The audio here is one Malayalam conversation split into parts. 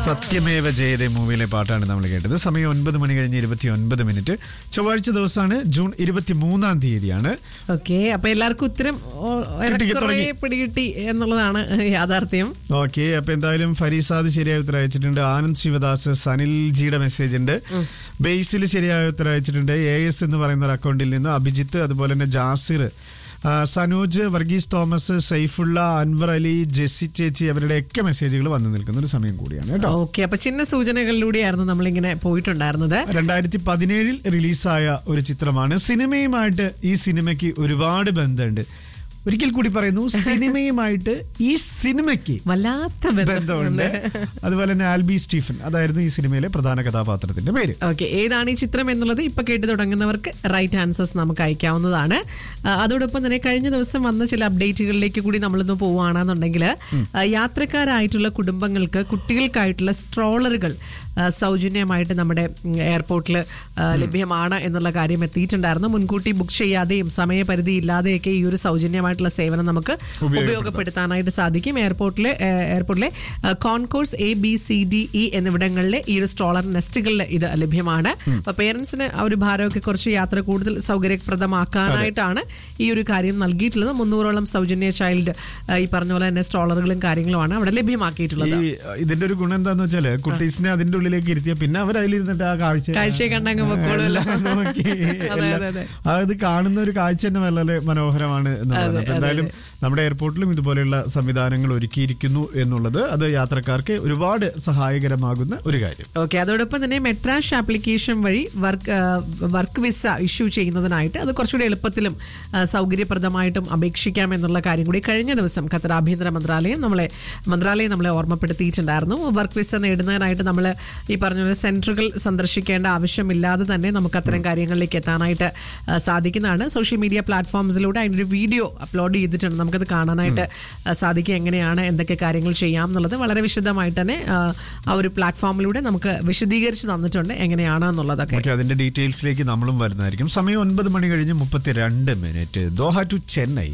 സത്യമേവ ജയതേ മൂവിയിലെ പാട്ടാണ് നമ്മൾ കേട്ടത് സമയം ഒൻപത് മണി കഴിഞ്ഞ് ഇരുപത്തി ഒൻപത് മിനിറ്റ് ചൊവ്വാഴ്ച ദിവസമാണ് ജൂൺ ഇരുപത്തി മൂന്നാം തീയതിയാണ് ഓക്കെ അപ്പൊ എല്ലാവർക്കും ഉത്തരം ഓ, കിട്ടി, ഏറെക്കുറെ തുടങ്ങി. പിടികിട്ടി എന്നുള്ളതാണ് യാഥാർത്ഥ്യം ഓക്കെ അപ്പൊ എന്തായാലും ഫരീസാദ് ശരിയായ ഉത്തരം അയച്ചിട്ടുണ്ട് ആനന്ദ് ശിവദാസ് സനിൽ ജിയുടെ മെസ്സേജ് ഉണ്ട് ബേസിൽ ശരിയായ ഉത്തരം അയച്ചിട്ടുണ്ട് എ എസ് എന്ന് പറയുന്ന ഒരു അക്കൗണ്ടിൽ നിന്ന് അഭിജിത്ത് അതുപോലെ തന്നെ ജാസിർ ആ, സനോജ് വർഗീസ് തോമസ് സൈഫുള്ള അൻവർ അലി ജെസ്സി ചേച്ചി അവരുടെയൊക്കെ മെസ്സേജുകൾ വന്നു നിൽക്കുന്ന ഒരു സമയം കൂടിയാണ് കേട്ടോ ഓക്കെ അപ്പൊ ചിന്ന സൂചനകളിലൂടെയായിരുന്നു നമ്മളിങ്ങനെ പോയിട്ടുണ്ടായിരുന്നത് രണ്ടായിരത്തി പതിനേഴിൽ റിലീസായ ഒരു ചിത്രമാണ് സിനിമയുമായിട്ട് ഈ സിനിമയ്ക്ക് ഒരുപാട് ബന്ധമുണ്ട് ഒരിക്കൽ കൂടി പറയുന്നു സിനിമയുമായിട്ട് ഈ സിനിമയ്ക്ക് വല്ലാത്ത ബന്ധമുണ്ട് അതുപോലെ തന്നെ ആൽബി സ്റ്റീഫൻ അതായിരുന്നു ഈ സിനിമയിലെ പ്രധാന കഥാപാത്രത്തിന്റെ പേര് ഓക്കെ ഏതാണ് ഈ ചിത്രം എന്നുള്ളത് ഇപ്പൊ കേട്ട് തുടങ്ങുന്നവർക്ക് റൈറ്റ് ആൻസേഴ്സ് നമുക്ക് അയക്കാവുന്നതാണ് ആ, അതോടൊപ്പം തന്നെ കഴിഞ്ഞ ദിവസം വന്ന ചില അപ്ഡേറ്റുകളിലേക്ക് കൂടി നമ്മളിന്ന് പോവുകയാണെന്നുണ്ടെങ്കിൽ ആ, യാത്രക്കാരായിട്ടുള്ള കുടുംബങ്ങൾക്ക് കുട്ടികൾക്കായിട്ടുള്ള സ്ട്രോളറുകൾ ആ, സൗജന്യമായിട്ട് നമ്മുടെ എയർപോർട്ടിൽ ലഭ്യമാണ് എന്നുള്ള കാര്യം എത്തിയിട്ടുണ്ടായിരുന്നു മുൻകൂട്ടി ബുക്ക് ചെയ്യാതെയും സമയപരിധി ഇല്ലാതെയൊക്കെ ഈ ഒരു സൗജന്യമായിട്ടുള്ള സേവനം നമുക്ക് ഉപയോഗപ്പെടുത്താനായിട്ട് സാധിക്കും എയർപോർട്ടിലെ ആ, എയർപോർട്ടിലെ concourse A B C D E എന്നിവിടങ്ങളിലെ ഈ ഒരു സ്ട്രോളർ നെസ്റ്റുകളിൽ ഇത് ലഭ്യമാണ് അപ്പൊ പേരൻസിന് ആ ഒരു ഭാരമൊക്കെ കുറച്ച് യാത്ര കൂടുതൽ സൗകര്യപ്രദമാക്കാനായിട്ടാണ് ഈ ഒരു കാര്യം നൽകിയിട്ടുള്ളത് മുന്നൂറോളം സൗജന്യ ചൈൽഡ് ആ, ഈ പറഞ്ഞ പോലെ തന്നെ സ്ട്രോളറുകളും കാര്യങ്ങളുമാണ് അവിടെ ലഭ്യമാക്കിയിട്ടുള്ളത് ഈ ഇതിന്റെ ഒരു ഗുണം എന്താന്ന് വെച്ചാല് കുട്ടീസിനെ അതിന്റെ ഉള്ളിലേക്ക് ഇരുത്തിയ പിന്നെ അവർ അതിലിരുന്നിട്ട് ആ കാഴ്ച കാഴ്ചയെ കണ്ടങ്ങ് പൊക്കോളുമല്ലോ. എല്ലാം നോക്കി അതെ, എല്ലാം- അതെ, അതെ. അത് കാണുന്ന ഒരു കാഴ്ച തന്നെ വളരെ മനോഹരമാണ് എന്നുള്ളത് അപ്പൊ എന്തായാലും നമ്മുടെ എയർപോർട്ടിലും ഇതുപോലെയുള്ള സംവിധാനങ്ങൾ ഒരുക്കിയിരിക്കുന്നു എന്നുള്ളത് അത് യാത്രക്കാർക്ക് ഒരുപാട് സഹായകരമാകുന്ന ഒരു കാര്യം ഓക്കെ അതോടൊപ്പം തന്നെ മെട്രാഷ് ആപ്ലിക്കേഷൻ വഴി വർക്ക് വർക്ക് വിസ ഇഷ്യൂ ചെയ്യുന്നതിനായിട്ട് അത് കുറച്ചുകൂടി എളുപ്പത്തിലും ആ, സൗകര്യപ്രദമായിട്ടും അപേക്ഷിക്കാം എന്നുള്ള കാര്യം കൂടി കഴിഞ്ഞ ദിവസം ഖത്തർ ആഭ്യന്തര മന്ത്രാലയം നമ്മളെ മന്ത്രാലയം നമ്മളെ ഓർമ്മപ്പെടുത്തിയിട്ടുണ്ടായിരുന്നു വർക്ക് വിസ നേടുന്നതിനായിട്ട് നമ്മൾ ഈ പറഞ്ഞ പോലെ സെന്ററുകൾ സന്ദർശിക്കേണ്ട ആവശ്യമില്ലാതെ തന്നെ നമുക്ക് അത്തരം കാര്യങ്ങളിലേക്ക് എത്താനായിട്ട് ആ, സാധിക്കുന്നതാണ് സോഷ്യൽ മീഡിയ പ്ലാറ്റ്ഫോംസിലൂടെ അതിൻ്റെ ഒരു വീഡിയോ അപ്ലോഡ് ചെയ്തിട്ടുണ്ട് നമുക്കത് കാണാനായിട്ട് ആ, സാധിക്കും എങ്ങനെയാണ് എന്തൊക്കെ കാര്യങ്ങൾ ചെയ്യാം എന്നുള്ളത് വളരെ വിശദമായിട്ട് തന്നെ ആ, ആ ഒരു പ്ലാറ്റ്ഫോമിലൂടെ നമുക്ക് വിശദീകരിച്ച് തന്നിട്ടുണ്ട് എങ്ങനെയാണ് എന്നുള്ളതൊക്കെ ഓക്കെ അതിന്റെ ഡീറ്റെയിൽസിലേക്ക് നമ്മളും വരുന്നതായിരിക്കും സമയം ഒൻപത് മണി കഴിഞ്ഞ് മുപ്പത്തിരണ്ട് minute Doha to Chennai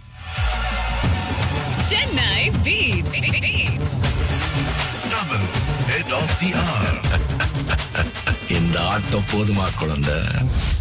Chennai Beats. Beats. Tamil, head of the hour. இந்த ஆட்டம் போதுமா குழந்தை